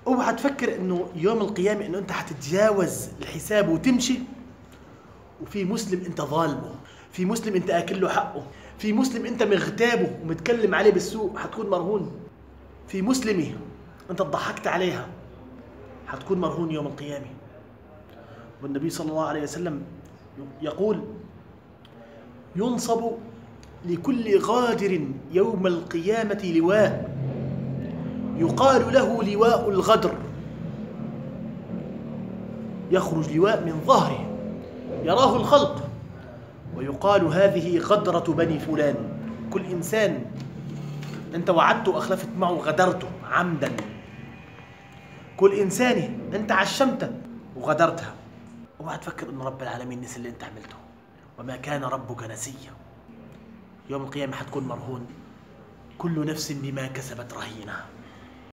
اوعى تفكر انه يوم القيامه انه انت حتتجاوز الحساب وتمشي وفي مسلم انت ظالمه في مسلم انت اكل له حقه في مسلم انت مغتابه ومتكلم عليه بالسوء حتكون مرهون في مسلمه انت ضحكت عليها حتكون مرهون يوم القيامه والنبي صلى الله عليه وسلم يقول ينصب لكل غادر يوم القيامة لواء يقال له لواء الغدر يخرج لواء من ظهره يراه الخلق ويقال هذه غدرة بني فلان كل إنسان أنت وعدته وأخلفت معه غدرته عمدا كل إنسان أنت عشمته وغدرتها اوعى تفكر أن رب العالمين نسي اللي أنت عملته وما كان ربك نسيا يوم القيامة حتكون مرهون كل نفس بما كسبت رهينه